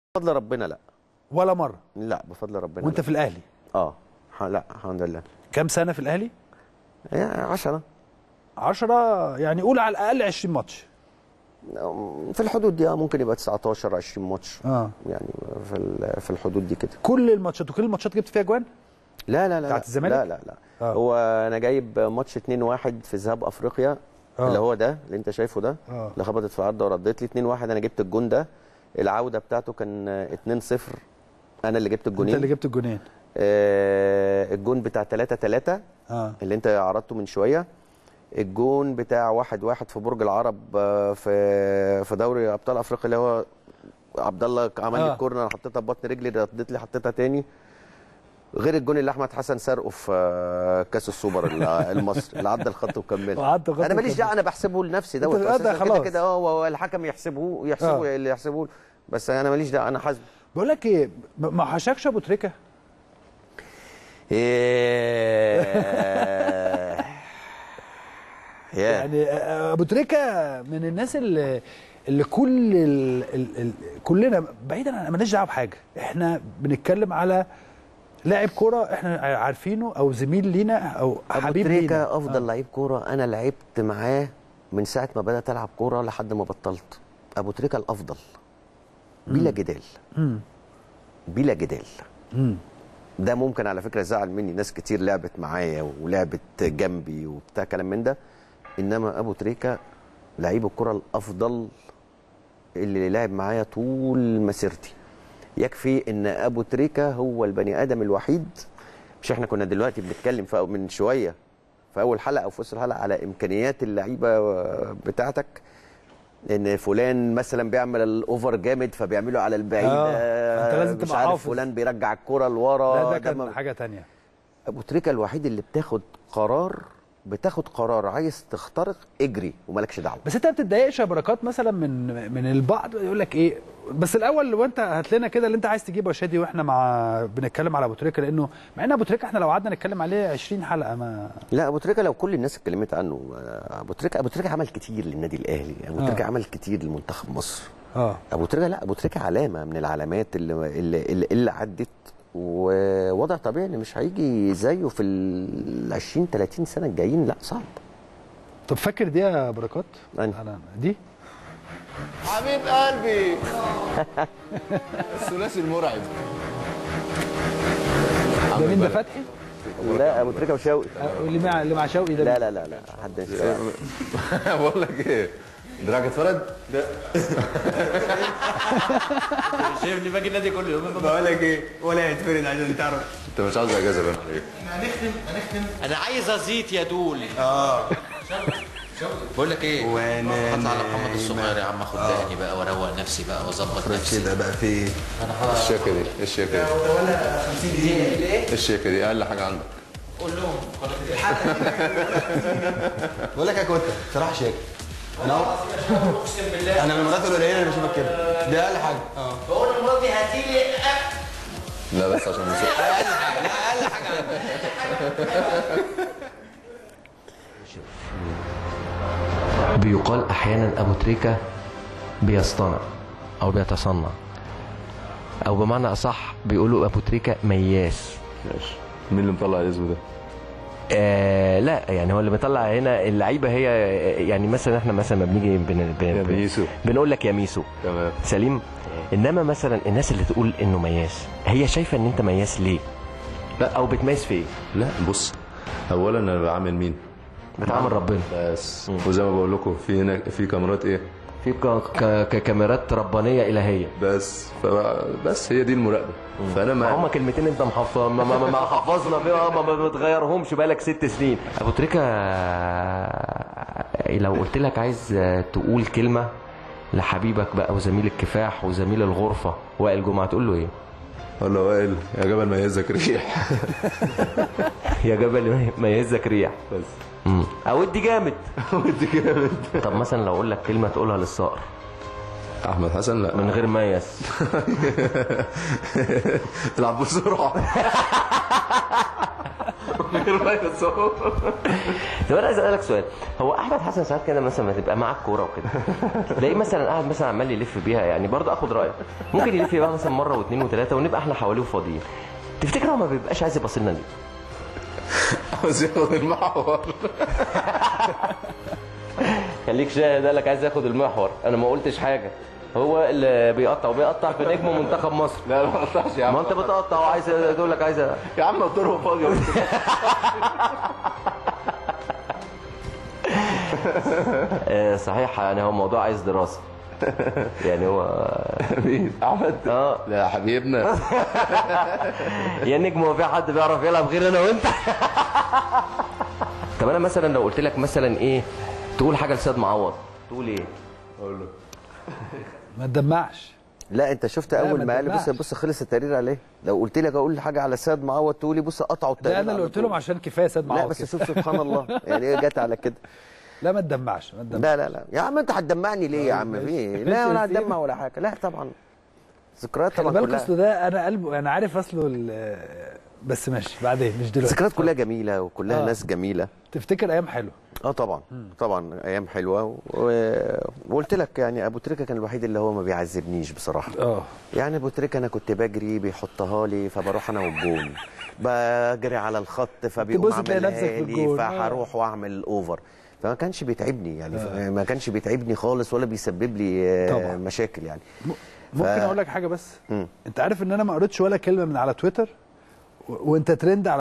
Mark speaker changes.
Speaker 1: بفضل ربنا لا
Speaker 2: ولا مره
Speaker 1: لا بفضل ربنا
Speaker 2: وانت
Speaker 1: لا.
Speaker 2: في الاهلي
Speaker 1: اه ح- لا الحمد لله
Speaker 2: كام سنه في الاهلي
Speaker 1: يعني 10
Speaker 2: 10 يعني قول على الاقل 20 ماتش
Speaker 1: في الحدود دي آه، ممكن يبقى 19 20 ماتش
Speaker 2: اه
Speaker 1: يعني في ال- في الحدود دي كده
Speaker 2: كل الماتشات وكل الماتشات جبت فيها جوان
Speaker 1: لا لا لا
Speaker 2: بتاعت
Speaker 1: لا.
Speaker 2: الزمالك؟
Speaker 1: لا لا لا
Speaker 2: آه.
Speaker 1: هو انا جايب ماتش 2-1 في ذهاب افريقيا
Speaker 2: آه.
Speaker 1: اللي هو ده اللي انت شايفه ده
Speaker 2: آه.
Speaker 1: اللي خبطت في العارضه وردت لي 2-1 انا جبت الجون ده العوده بتاعته كان 2-0 انا اللي جبت
Speaker 2: انت
Speaker 1: الجونين
Speaker 2: اللي جبت الجونين
Speaker 1: آه الجون بتاع 3-3
Speaker 2: اه
Speaker 1: اللي انت عرضته من شويه الجون بتاع واحد واحد في برج العرب آه، في في دوري ابطال افريقيا اللي هو عبد الله عمل لي
Speaker 2: آه.
Speaker 1: الكورنر حطيتها ببطن رجلي ردت لي حطيتها تاني غير الجون اللي احمد حسن سرقه في آه، كاس السوبر ال- المصري اللي عدى الخط وكمل
Speaker 2: وعدى الخط
Speaker 1: انا ماليش
Speaker 2: وكمل.
Speaker 1: دعوه انا بحسبه لنفسي دوت
Speaker 2: انت- آه، ده
Speaker 1: أساساً كده
Speaker 2: خلاص.
Speaker 1: كده اه هو الحكم يحسبه يحسبه
Speaker 2: آه.
Speaker 1: اللي يحسبه له. بس انا ماليش دعوه انا حاسبه
Speaker 2: بقول لك ايه ما ما حشكش ابو تريكه
Speaker 1: إيه. يا
Speaker 2: يعني آه، ابو تريكه من الناس اللي اللي كل ال ال ال كلنا بعيدا عن مالناش دعوه بحاجه احنا بنتكلم على لاعب كوره احنا عارفينه او زميل لينا او
Speaker 1: ابو
Speaker 2: حبيب
Speaker 1: تريكه
Speaker 2: لينا
Speaker 1: افضل لعيب كوره انا لعبت معاه من ساعه ما بدات العب كوره لحد ما بطلت ابو تريكه الافضل بلا جدال
Speaker 2: مم.
Speaker 1: بلا جدال
Speaker 2: مم.
Speaker 1: ده ممكن على فكره زعل مني ناس كتير لعبت معايا ولعبت جنبي وبتاع كلام من ده انما ابو تريكه لعيب الكره الافضل اللي لعب معايا طول مسيرتي يكفي ان ابو تريكه هو البني ادم الوحيد مش احنا كنا دلوقتي بنتكلم في من شويه في اول حلقه او في وسط الحلقه على امكانيات اللعيبه بتاعتك ان فلان مثلا بيعمل الاوفر جامد فبيعمله على البعيد
Speaker 2: آه، أنت لازم
Speaker 1: مش
Speaker 2: تبقى
Speaker 1: عارف
Speaker 2: حافظ.
Speaker 1: فلان بيرجع الكره لورا
Speaker 2: لا ده
Speaker 1: ده
Speaker 2: كان
Speaker 1: ما-
Speaker 2: حاجه تانية
Speaker 1: ابو تريكه الوحيد اللي بتاخد قرار بتاخد قرار عايز تخترق اجري ومالكش دعوه
Speaker 2: بس انت ما بتتضايقش يا بركات مثلا من من البعض يقول لك ايه بس الاول وانت هات لنا كده اللي انت عايز تجيبه يا شادي واحنا مع بنتكلم على ابو تريكه لانه مع ان ابو تريكه احنا لو قعدنا نتكلم عليه 20 حلقه ما
Speaker 1: لا ابو تريكه لو كل الناس اتكلمت عنه آه، ابو تريكه ابو تريكه عمل كتير للنادي الاهلي ابو
Speaker 2: آه.
Speaker 1: تريكه عمل كتير لمنتخب مصر
Speaker 2: اه
Speaker 1: ابو تريكه لا ابو تريكه علامه من العلامات اللي اللي, اللي, اللي عدت ووضع طبيعي ان مش هيجي زيه في ال 20 30 سنه الجايين لا صعب
Speaker 2: طب فاكر دي يا بركات؟
Speaker 1: أنهي؟
Speaker 2: أنا- دي
Speaker 3: حبيب قلبي الثلاثي المرعب
Speaker 2: ده مين ده فتحي؟
Speaker 1: لا ابو تريكه وشوقي
Speaker 2: آه، اللي مع اللي مع شوقي ده
Speaker 1: لا
Speaker 2: مين؟
Speaker 1: لا لا لا حد مش يعرف.
Speaker 3: بقول لك ايه دراجة اتفرد
Speaker 4: شايفني باجي النادي كل يوم
Speaker 5: بقول لك ايه ولا يتفرد عشان تعرف
Speaker 3: انت مش عاوز اجازه بقى عليك
Speaker 4: انا عايز ازيت يا دول بقول لك ايه
Speaker 5: وانا
Speaker 4: حط على محمد الصغير يا عم اخد دقني بقى واروق نفسي بقى واظبط نفسي
Speaker 5: كده بقى في ايه
Speaker 3: الشيكه دي ايه الشيكه دي
Speaker 5: ولا 50 جنيه
Speaker 3: ايه الشيكه دي اقل حاجه عندك
Speaker 4: قول لهم
Speaker 5: بقول لك يا كوتا بصراحه شيك انا
Speaker 4: اقسم بالله
Speaker 5: انا من المرات القليله اللي بشوفك كده دي اقل حاجه اه
Speaker 4: بقول لمراتي هاتي لي
Speaker 3: لا بس عشان نسيت
Speaker 6: بيقال احيانا ابو تريكه بيصطنع او بيتصنع او بمعنى اصح بيقولوا ابو تريكه مياس
Speaker 3: ماشي مين اللي مطلع الاسم ده؟
Speaker 6: آه لا يعني هو اللي بيطلع هنا اللعيبه هي يعني مثلا احنا مثلا ما بنيجي بن بن
Speaker 3: يا ميسو.
Speaker 6: بنقول لك يا ميسو
Speaker 3: تمام
Speaker 6: سليم انما مثلا الناس اللي تقول انه مياس هي شايفه ان انت مياس ليه
Speaker 3: لا
Speaker 6: او بتميز في ايه
Speaker 3: لا بص اولا انا بعامل مين؟
Speaker 6: بتعامل ربنا
Speaker 3: بس وزي ما بقول لكم في هنا في كاميرات ايه؟
Speaker 6: في ك- ك- ككاميرات ربانيه الهيه
Speaker 3: بس فبقى بس هي دي المراقبه فانا
Speaker 6: ما هم
Speaker 3: ما
Speaker 6: كلمتين انت محفظ ما, ما, ما حفظنا فيها ما ما بتغيرهمش بقالك ست سنين ابو تريكه لو قلت لك عايز تقول كلمه لحبيبك بقى وزميل الكفاح وزميل الغرفه وائل جمعه تقول له ايه؟
Speaker 3: اقول له وائل يا جبل ميزك ريح
Speaker 6: يا جبل ما يهزك ريح
Speaker 3: بس
Speaker 6: مم. او ادي جامد
Speaker 3: ودي جامد
Speaker 6: طب مثلا لو اقول لك كلمه تقولها للصقر
Speaker 3: احمد حسن لا
Speaker 6: من غير ميس
Speaker 3: العب بسرعه بس هو
Speaker 6: طب انا عايز اسالك سؤال هو احمد حسن ساعات كده مثلا ما تبقى معاك كوره وكده تلاقيه مثلا قاعد مثلا عمال يلف بيها يعني برضه اخد رايك ممكن يلف بيها مثلا مره واثنين وثلاثه ونبقى احنا حواليه وفاضيين تفتكر هو ما بيبقاش عايز يبص لنا ليه؟
Speaker 3: عاوز ياخد المحور
Speaker 6: خليك شاهد قال لك عايز ياخد المحور انا ما قلتش حاجه هو اللي بيقطع وبيقطع في نجم منتخب مصر
Speaker 3: لا ما قطعش يا عم
Speaker 6: ما انت بتقطع وعايز تقول لك عايز
Speaker 3: يا عم قلت له فاضي
Speaker 6: آه، صحيح يعني هو الموضوع عايز دراسه يعني هو
Speaker 3: مين احمد
Speaker 6: اه
Speaker 3: لا حبيبنا
Speaker 6: يا نجم هو في حد بيعرف يلعب غير انا وانت طب انا مثلا لو قلت لك مثلا ايه تقول حاجه لسيد معوض تقول ايه
Speaker 3: اقول له
Speaker 2: ما تدمعش
Speaker 1: لا انت شفت
Speaker 2: لا،
Speaker 1: اول
Speaker 2: ما
Speaker 1: ما قال لي بص
Speaker 2: تدلعش.
Speaker 1: بص خلص التقرير عليه لو قلت لك اقول حاجه على سيد معوض تقول لي بص قطعوا التقرير
Speaker 2: ده انا اللي
Speaker 1: على
Speaker 2: قلت لهم
Speaker 1: طول.
Speaker 2: عشان كفايه سيد معوض
Speaker 1: لا بس
Speaker 2: كده.
Speaker 1: شوف سبحان الله يعني ايه جت على كده
Speaker 2: لا ما تدمعش ما تدمعش
Speaker 1: لا لا لا يا عم انت هتدمعني ليه يا عم في ايه لا ولا هتدمع ولا حاجه لا طبعا ذكريات
Speaker 2: خلي
Speaker 1: طبعا
Speaker 2: بالك
Speaker 1: كلها
Speaker 2: اصل ده انا قلبه انا عارف اصله ال- بس ماشي بعدين مش دلوقتي
Speaker 1: ذكريات كلها جميله وكلها
Speaker 2: آه.
Speaker 1: ناس جميله
Speaker 2: تفتكر ايام حلوه
Speaker 1: اه طبعا طبعا ايام حلوه و... وقلت لك يعني ابو تريكه كان الوحيد اللي هو ما بيعذبنيش بصراحه
Speaker 2: اه
Speaker 1: يعني ابو تريكه انا كنت بجري بيحطها لي فبروح انا والجون بجري على الخط فبيقوم
Speaker 2: تبص تلاقي نفسك في
Speaker 1: عاملها لي
Speaker 2: الجون. آه.
Speaker 1: فهروح واعمل الاوفر فما كانش بيتعبني يعني آه. ما كانش بيتعبني خالص ولا بيسبب لي آه،
Speaker 2: طبعا.
Speaker 1: مشاكل يعني
Speaker 2: ممكن اقول لك حاجه بس
Speaker 1: مم.
Speaker 2: انت عارف ان انا ما قريتش ولا كلمه من على تويتر و- وانت ترند على